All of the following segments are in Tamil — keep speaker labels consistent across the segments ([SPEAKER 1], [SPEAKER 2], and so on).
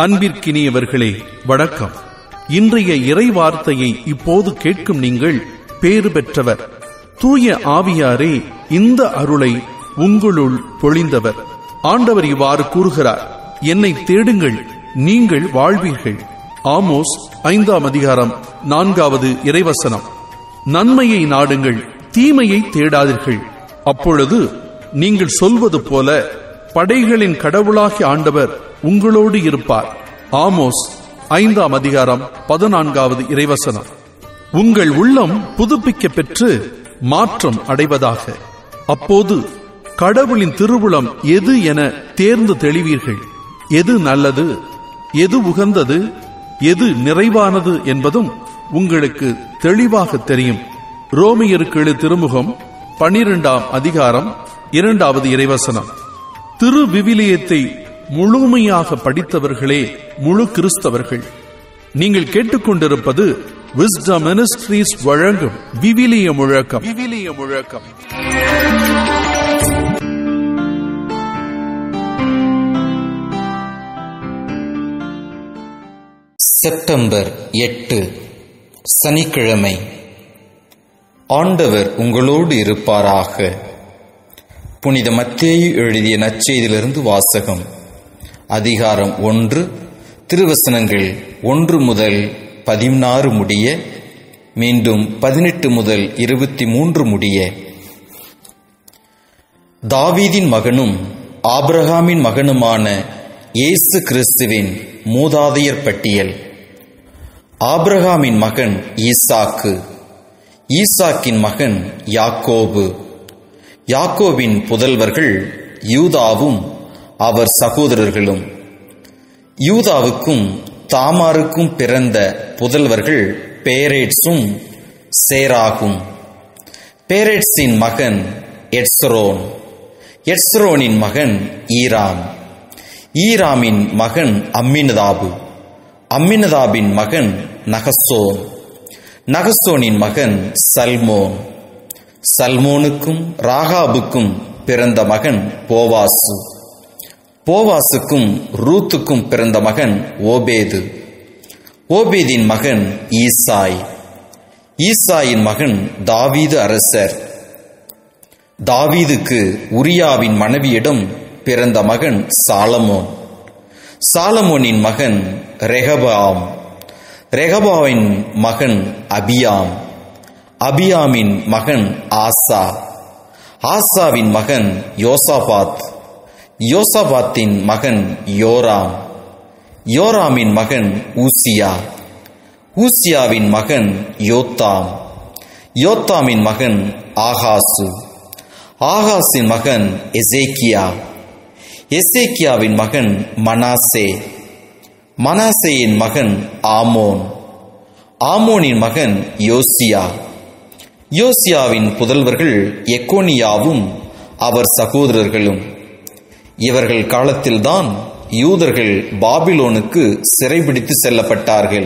[SPEAKER 1] அன்பிற்கினியவர்களே வணக்கம் இன்றைய இறை வார்த்தையை இப்போது கேட்கும் நீங்கள் பேறு பெற்றவர் தூய ஆவியாரே இந்த அருளை உங்களுள் பொழிந்தவர் ஆண்டவர் இவ்வாறு கூறுகிறார் என்னை தேடுங்கள் நீங்கள் வாழ்வீர்கள் ஆமோஸ் ஐந்தாம் அதிகாரம் நான்காவது இறைவசனம் நன்மையை நாடுங்கள் தீமையை தேடாதீர்கள் அப்பொழுது நீங்கள் சொல்வது போல படைகளின் கடவுளாகிய ஆண்டவர் உங்களோடு இருப்பார் ஆமோஸ் ஐந்தாம் அதிகாரம் பதினான்காவது இறைவசனம் உங்கள் உள்ளம் புதுப்பிக்க பெற்று மாற்றம் அடைவதாக அப்போது கடவுளின் திருவுளம் எது என தேர்ந்து தெளிவீர்கள் எது நல்லது எது உகந்தது எது நிறைவானது என்பதும் உங்களுக்கு தெளிவாக தெரியும் ரோமியருக்கு எழு திருமுகம் பனிரெண்டாம் அதிகாரம் இரண்டாவது இறைவசனம் திரு விவிலியத்தை முழுமையாக படித்தவர்களே முழு கிறிஸ்தவர்கள் நீங்கள் கேட்டுக்கொண்டிருப்பது விஸ்டம் மினிஸ்ட்ரீஸ் வழங்கும் விவிலிய முழக்கம் விவிலிய முழக்கம்
[SPEAKER 2] செப்டம்பர் எட்டு சனிக்கிழமை ஆண்டவர் உங்களோடு இருப்பாராக புனித மத்தேயு எழுதிய நற்செய்தியிலிருந்து வாசகம் அதிகாரம் ஒன்று திருவசனங்கள் ஒன்று முதல் பதினாறு முடிய மீண்டும் பதினெட்டு முதல் இருபத்தி மூன்று முடிய தாவீதின் மகனும் ஆபிரகாமின் மகனுமான இயேசு கிறிஸ்துவின் மூதாதையர் பட்டியல் ஆபிரகாமின் மகன் ஈசாக்கு ஈசாக்கின் மகன் யாக்கோபு யாக்கோபின் புதல்வர்கள் யூதாவும் அவர் சகோதரர்களும் யூதாவுக்கும் தாமாருக்கும் பிறந்த புதல்வர்கள் பேரேட்ஸும் சேராகும் பேரேட்ஸின் மகன் எட்ஸ்ரோன் எட்ஸ்ரோனின் மகன் ஈராம் ஈராமின் மகன் அம்மினதாபு அம்மினதாபின் மகன் நகசோன் நகசோனின் மகன் சல்மோன் சல்மோனுக்கும் ராகாபுக்கும் பிறந்த மகன் போவாசு போவாசுக்கும் ரூத்துக்கும் பிறந்த மகன் ஓபேது ஓபேதின் மகன் ஈசாய் ஈசாயின் மகன் தாவீது அரசர் தாவீதுக்கு உரியாவின் மனைவியிடம் பிறந்த மகன் சாலமோன் சாலமோனின் மகன் ரெகபாம் ரெகபாவின் மகன் அபியாம் அபியாமின் மகன் ஆசா ஆசாவின் மகன் யோசாபாத் யோசாபாத்தின் மகன் யோராம் யோராமின் மகன் ஊசியா ஊசியாவின் மகன் யோத்தாம் யோத்தாமின் மகன் ஆகாசு ஆகாசின் மகன் எசேக்கியா எசேக்கியாவின் மகன் மனாசே மனாசேயின் மகன் ஆமோன் ஆமோனின் மகன் யோசியா யோசியாவின் புதல்வர்கள் எக்கோனியாவும் அவர் சகோதரர்களும் இவர்கள் காலத்தில்தான் யூதர்கள் பாபிலோனுக்கு சிறைபிடித்து செல்லப்பட்டார்கள்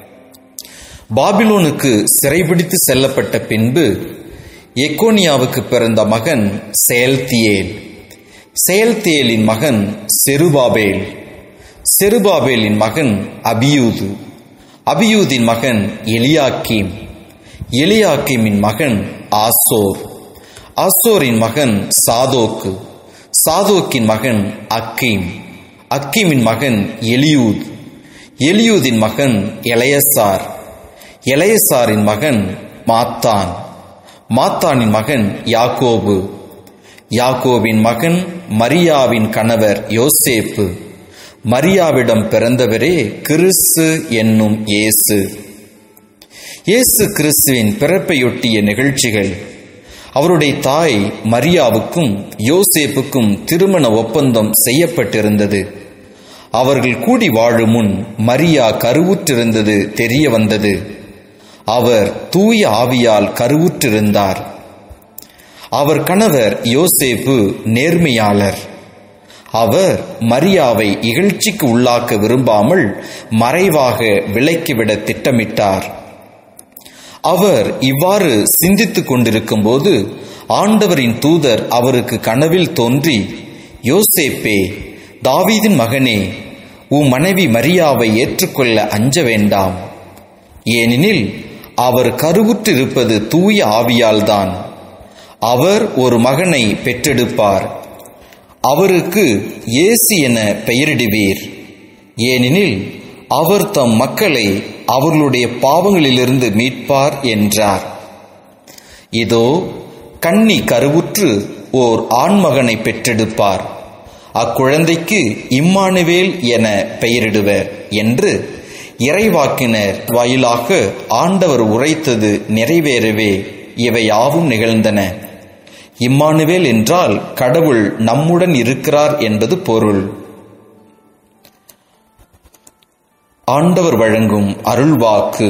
[SPEAKER 2] பாபிலோனுக்கு சிறைபிடித்து செல்லப்பட்ட பின்பு எக்கோனியாவுக்கு பிறந்த மகன் செயல்தியேல் செயல்தியேலின் மகன் செருபாபேல் செருபாபேலின் மகன் அபியூது அபியூதின் மகன் எலியாக்கீம் எலியாக்கீமின் மகன் ஆசோர் ஆசோரின் மகன் சாதோக்கு சாதோக்கின் மகன் அக்கீம் அக்கீமின் மகன் எலியூத் எலியூதின் மகன் எலையசார் எலையசாரின் மகன் மாத்தான் மாத்தானின் மகன் யாக்கோபு யாக்கோபின் மகன் மரியாவின் கணவர் யோசேப்பு மரியாவிடம் பிறந்தவரே கிறிஸ்து என்னும் இயேசு இயேசு கிறிஸ்துவின் பிறப்பையொட்டிய நிகழ்ச்சிகள் அவருடைய தாய் மரியாவுக்கும் யோசேப்புக்கும் திருமண ஒப்பந்தம் செய்யப்பட்டிருந்தது அவர்கள் கூடி வாழும் முன் மரியா கருவுற்றிருந்தது தெரிய வந்தது அவர் தூய ஆவியால் கருவுற்றிருந்தார் அவர் கணவர் யோசேப்பு நேர்மையாளர் அவர் மரியாவை இகழ்ச்சிக்கு உள்ளாக்க விரும்பாமல் மறைவாக விலக்கிவிட திட்டமிட்டார் அவர் இவ்வாறு சிந்தித்துக் கொண்டிருக்கும் போது ஆண்டவரின் தூதர் அவருக்கு கனவில் தோன்றி யோசேப்பே தாவீதின் மகனே உன் மனைவி மரியாவை ஏற்றுக்கொள்ள அஞ்ச வேண்டாம் ஏனெனில் அவர் கருவுற்றிருப்பது தூய ஆவியால்தான் அவர் ஒரு மகனை பெற்றெடுப்பார் அவருக்கு இயேசு என பெயரிடுவீர் ஏனெனில் அவர் தம் மக்களை அவர்களுடைய பாவங்களிலிருந்து மீட்பார் என்றார் இதோ கன்னி கருவுற்று ஓர் ஆண்மகனை பெற்றெடுப்பார் அக்குழந்தைக்கு இம்மானுவேல் என பெயரிடுவர் என்று இறைவாக்கினர் வாயிலாக ஆண்டவர் உரைத்தது நிறைவேறவே இவை யாவும் நிகழ்ந்தன இம்மானுவேல் என்றால் கடவுள் நம்முடன் இருக்கிறார் என்பது பொருள் ஆண்டவர் வழங்கும் அருள்வாக்கு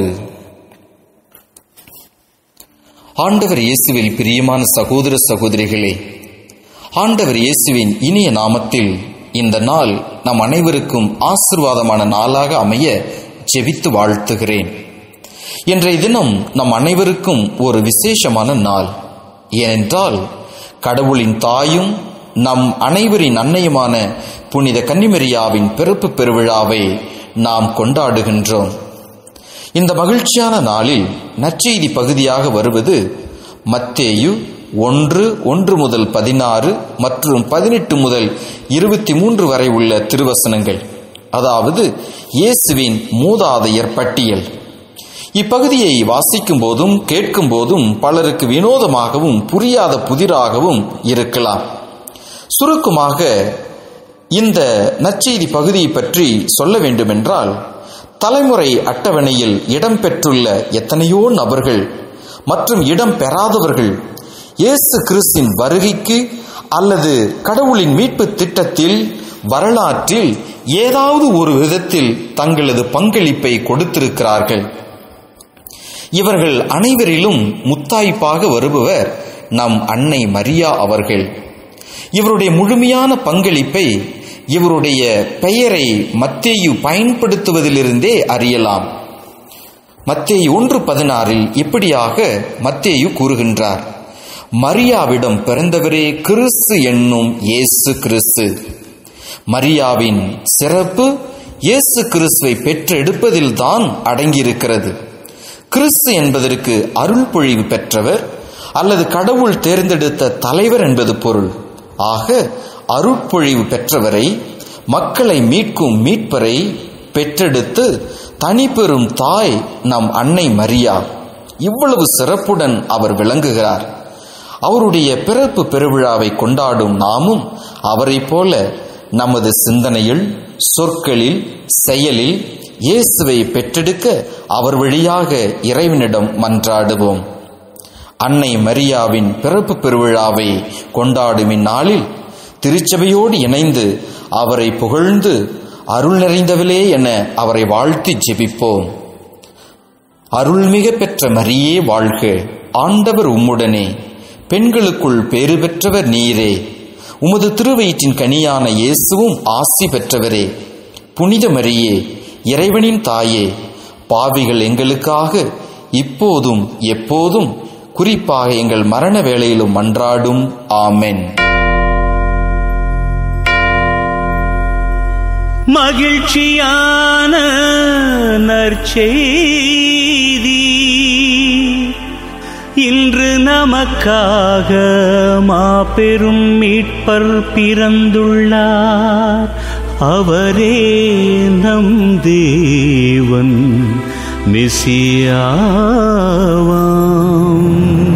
[SPEAKER 2] ஆண்டவர் இயேசுவில் பிரியமான சகோதர சகோதரிகளே ஆண்டவர் இயேசுவின் இனிய நாமத்தில் இந்த நாள் நம் அனைவருக்கும் ஆசிர்வாதமான நாளாக அமைய ஜெபித்து வாழ்த்துகிறேன் இன்றைய தினம் நம் அனைவருக்கும் ஒரு விசேஷமான நாள் ஏனென்றால் கடவுளின் தாயும் நம் அனைவரின் அன்னையுமான புனித கன்னிமரியாவின் பிறப்பு பெருவிழாவை நாம் கொண்டாடுகின்றோம் இந்த மகிழ்ச்சியான நாளில் நற்செய்தி பகுதியாக வருவது மத்தேயு ஒன்று ஒன்று முதல் பதினாறு மற்றும் பதினெட்டு முதல் இருபத்தி மூன்று வரை உள்ள திருவசனங்கள் அதாவது இயேசுவின் மூதாதையர் பட்டியல் இப்பகுதியை வாசிக்கும் போதும் கேட்கும் போதும் பலருக்கு வினோதமாகவும் புரியாத புதிராகவும் இருக்கலாம் சுருக்கமாக இந்த நற்செய்தி பகுதியை பற்றி சொல்ல வேண்டுமென்றால் தலைமுறை அட்டவணையில் இடம்பெற்றுள்ள எத்தனையோ நபர்கள் மற்றும் இடம் பெறாதவர்கள் இயேசு கிறிஸ்தின் வருகைக்கு அல்லது கடவுளின் மீட்பு திட்டத்தில் வரலாற்றில் ஏதாவது ஒரு விதத்தில் தங்களது பங்களிப்பை கொடுத்திருக்கிறார்கள் இவர்கள் அனைவரிலும் முத்தாய்ப்பாக வருபவர் நம் அன்னை மரியா அவர்கள் இவருடைய முழுமையான பங்களிப்பை இவருடைய பெயரை மத்தேயு பயன்படுத்துவதிலிருந்தே அறியலாம் மத்தேயு ஒன்று பதினாறில் இப்படியாக மத்தேயு கூறுகின்றார் மரியாவிடம் பிறந்தவரே கிறிஸ்து என்னும் இயேசு கிறிஸ்து மரியாவின் சிறப்பு இயேசு கிறிஸ்துவை பெற்றெடுப்பதில்தான் அடங்கியிருக்கிறது கிறிஸ்து என்பதற்கு அருள் பொழிவு பெற்றவர் அல்லது கடவுள் தேர்ந்தெடுத்த தலைவர் என்பது பொருள் ஆக அருட்பொழிவு பெற்றவரை மக்களை மீட்கும் மீட்பரை பெற்றெடுத்து தனிப்பெரும் தாய் நம் அன்னை மரியா இவ்வளவு சிறப்புடன் அவர் விளங்குகிறார் அவருடைய பிறப்பு பெருவிழாவை கொண்டாடும் நாமும் அவரைப் போல நமது சிந்தனையில் சொற்களில் செயலில் இயேசுவை பெற்றெடுக்க அவர் வழியாக இறைவனிடம் மன்றாடுவோம் அன்னை மரியாவின் பிறப்பு பெருவிழாவை கொண்டாடும் இந்நாளில் திருச்சபையோடு இணைந்து அவரை புகழ்ந்து அருள் நிறைந்தவளே என அவரை வாழ்த்தி ஜெபிப்போம் அருள்மிக பெற்ற மரியே வாழ்க ஆண்டவர் உம்முடனே பெண்களுக்குள் பேறு பெற்றவர் நீரே உமது திருவயிற்றின் கனியான இயேசுவும் ஆசி பெற்றவரே புனித மரியே இறைவனின் தாயே பாவிகள் எங்களுக்காக இப்போதும் எப்போதும் குறிப்பாக எங்கள் மரண வேளையிலும் மன்றாடும் ஆமென்
[SPEAKER 3] மகிழ்ச்சியான நற்செய்தி இன்று நமக்காக மாபெரும் மீட்பர் பிறந்துள்ளார் அவரே நம் தேவன் மெசியாவாம்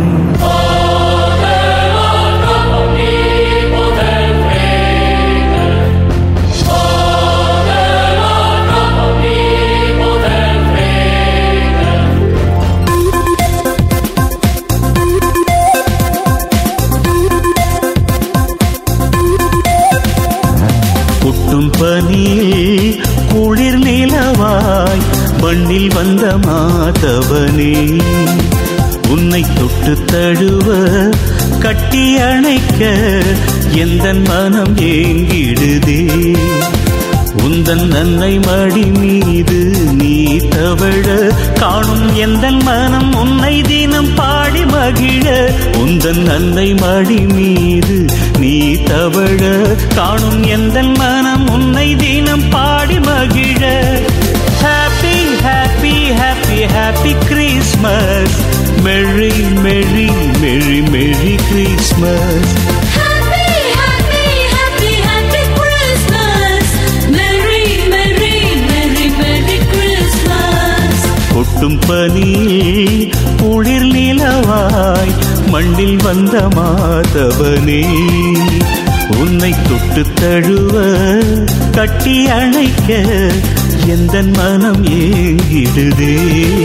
[SPEAKER 3] புட்டும் பனியில் குளிர் நிலவாய் மண்ணில் வந்த மாதவனே உன்னை தொட்டு தழுவ கட்டி அணைக்க எந்த மனம் ஏங்கிடுதே உந்தன் நன்னை மடி மீது நீ தவழ காணும் எந்த மனம் உன்னை தினம் பாடி மகிழ உந்தன் நன்னை மடி மீது நீ தவழ காணும் எந்த மனம் உன்னை தினம் பாடி மகிழ happy happy happy happy Christmas merry merry merry merry Christmas
[SPEAKER 4] Happy, happy, happy, happy Christmas. Merry, merry, merry, merry Christmas.
[SPEAKER 3] கொட்டும் பனியில் குளிர் நிலவாய் மண்ணில் வந்த மாதவனே உன்னை தொட்டு தழுவ கட்டி அணைக்க எந்த மனம் ஏங்கிடுதே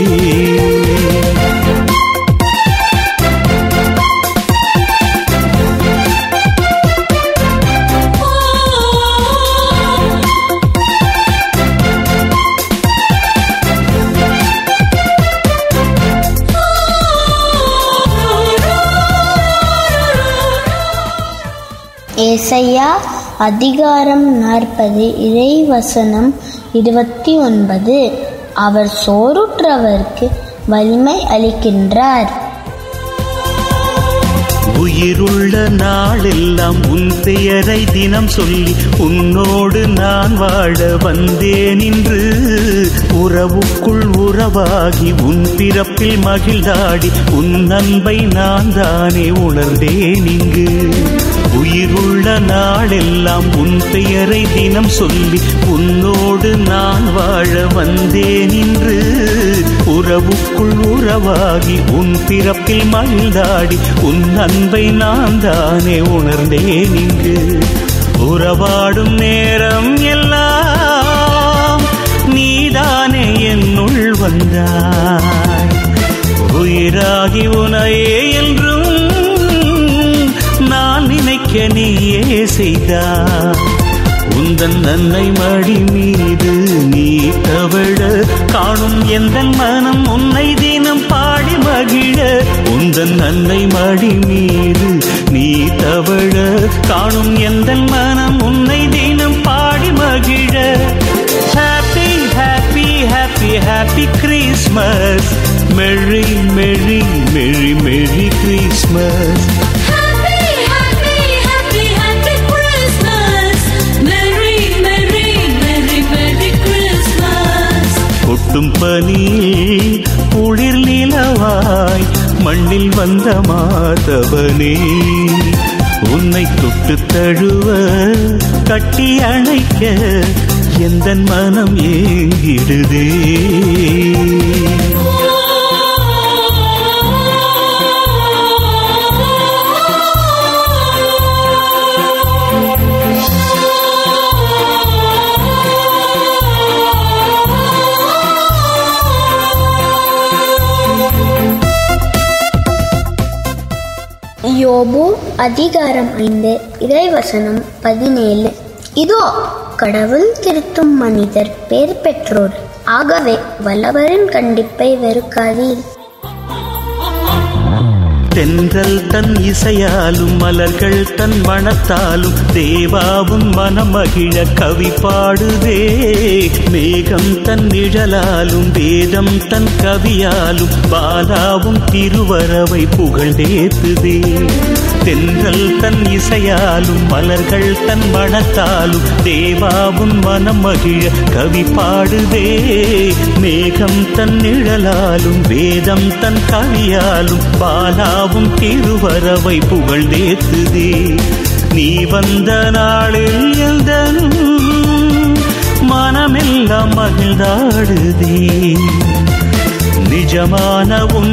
[SPEAKER 4] Oh,
[SPEAKER 5] ஏசையா அதிகாரம் நாற்பது இறைவசனம் இருபத்தி ஒன்பது அவர் சோறுற்றவர்க்கு வலிமை அளிக்கின்றார்
[SPEAKER 3] உயிருள்ள நாளெல்லாம் உன் பெயரை தினம் சொல்லி உன்னோடு நான் வாழ வந்தேன் இன்று உறவுக்குள் உறவாகி உன் பிறப்பில் மகிழ்ந்தாடி உன் அன்பை நான் தானே உணர்ந்தேன் இங்கு உயிருள்ள நாளெல்லாம் உன் பெயரை தினம் சொல்லி உன்னோடு நான் வாழ வந்தேன் இன்று உறவுக்குள் உறவாகி உன் பிறப்பில் மகிழ்ந்தாடி உன் அன்பை நான் தானே உணர்ந்தேன் இங்கு உறவாடும் நேரம் எல்லாம் நீதானே என்னுள் வந்தாய் உயிராகி உனையே என்றும் நான் நினைக்க நீயே செய்தாய் உந்தன் நன்னை மடி மீது நீ தவழ காணும் எந்த மனம் உன்னை தினம் பாடி மகிழ உந்தன் நன்னை மடி மீது நீ தவழ காணும் எந்த மனம் உன்னை தினம் பாடி மகிழ happy happy happy happy Christmas merry merry merry merry Christmas
[SPEAKER 4] happy, happy, happy, happy Christmas. Merry, merry, merry, merry Christmas.
[SPEAKER 3] கொட்டும் பனியில் குளிர் நிலவாய் மண்ணில் வந்த மாதவனே உன்னை தொட்டு தழுவ கட்டி அணைக்க எந்த மனம் ஏங்கிடுதே
[SPEAKER 5] யோபு அதிகாரம் ஐந்து இறைவசனம் பதினேழு இதோ கடவுள் திருத்தும் மனிதர் பேர் பெற்றோர் ஆகவே வல்லவரின் கண்டிப்பை வெறுக்காதீர்
[SPEAKER 3] தென்றல் தன் இசையாலும் மலர்கள் தன் மணத்தாலும் தேவாவும் மனமகிழ கவி பாடுதே மேகம் தன் நிழலாலும் வேதம் தன் கவியாலும் பாலாவும் திருவரவை புகழ்ந்தேத்துதே தென்றல் தன் இசையாலும் மலர்கள் தன் மணத்தாலும் தேவாவும் மனம் மகிழ கவி பாடுதே மேகம் தன் நிழலாலும் வேதம் தன் கவியாலும் பாலாவும் திருவரவை புகழ்ந்தேத்துதே நீ வந்த நாளில் எந்தனும் மனமெல்லாம் மகிழ்ந்தாடுதே நிஜமான உன்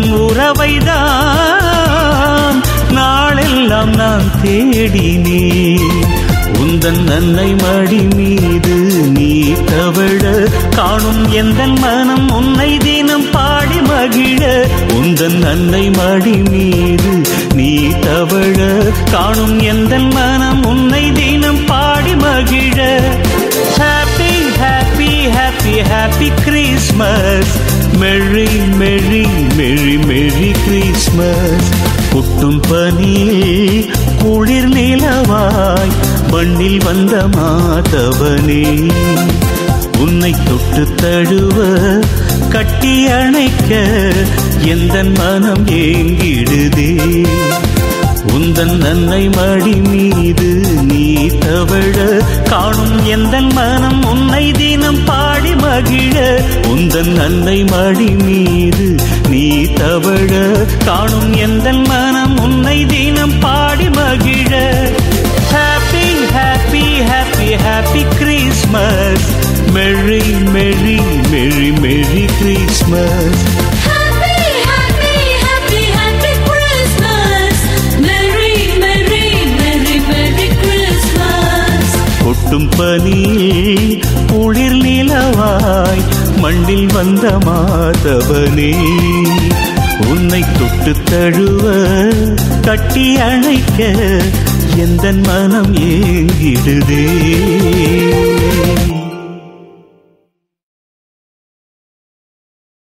[SPEAKER 3] உறவைதான் நாளெல்லாம் நான் தேடினேன் உந்தன் நன்னை மடி மீது நீ தவழ காணும் எந்த மனம் உன்னை தினம் பாடி மகிழ உந்தன் நன்னை மடி மீது நீ தவழ காணும் எந்த மனம் உன்னை தினம் பாடி மகிழ happy happy happy happy Christmas merry merry merry merry Christmas கொட்டும் பனியில் குளிர் நிலவாய் மண்ணில் வந்த மாதவனே உன்னை தொட்டு தழுவ கட்டி அணைக்க எந்த மனம் ஏங்கிடுதே உந்தன் நன்னை மடி மீது நீ தவழ காணும் எந்த மனம் உன்னை தினம் பாடி மகிழ உந்தன் நன்னை மடி மீது நீ தவழ காணும் எந்த மனம் உன்னை தினம் பாடி மகிழ happy happy happy happy Christmas merry merry merry merry Christmas
[SPEAKER 4] Happy, happy, happy, happy Christmas. Merry, merry, merry, merry Christmas.
[SPEAKER 3] கொட்டும் பனியில் குளிர் நிலவாய் மண்ணில் வந்த மாதவனே உன்னை தொட்டு தழுவ கட்டி அணைக்க எந்த மனம் ஏங்கிடுதே